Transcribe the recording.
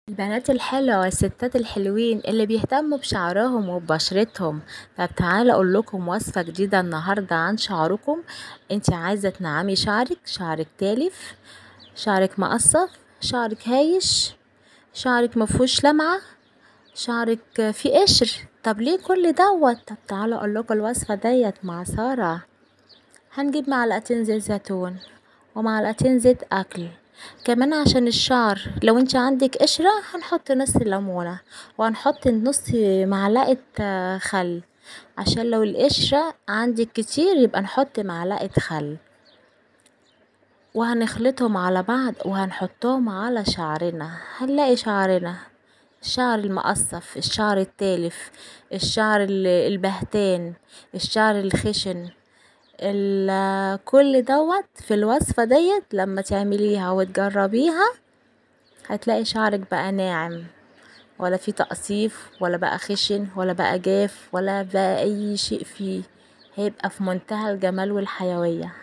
البنات الحلوة والستات الحلوين اللي بيهتموا بشعرهم وببشرتهم طب تعالى اقول لكم وصفة جديدة النهاردة عن شعركم انت عايزة تنعمي شعرك شعرك تالف شعرك مقصف شعرك هايش شعرك مفهوش لمعة شعرك فيه قشر طب ليه كل دوت طب تعالى اقول لكم الوصفة ديت مع سارة هنجيب معلقتين زيت زيتون ومعلقتين زيت اكل كمان عشان الشعر لو انت عندك قشرة هنحط نص ليمونة وهنحط نص معلقة خل عشان لو القشرة عندك كتير يبقى نحط معلقة خل وهنخلطهم على بعض وهنحطهم على شعرنا هنلاقي شعرنا الشعر المقصف الشعر التالف الشعر البهتان الشعر الخشن كل دوت في الوصفة ديت لما تعمليها وتجربيها هتلاقي شعرك بقى ناعم ولا في تقصيف ولا بقى خشن ولا بقى جاف ولا بقى اي شيء فيه هيبقى في منتهى الجمال والحيوية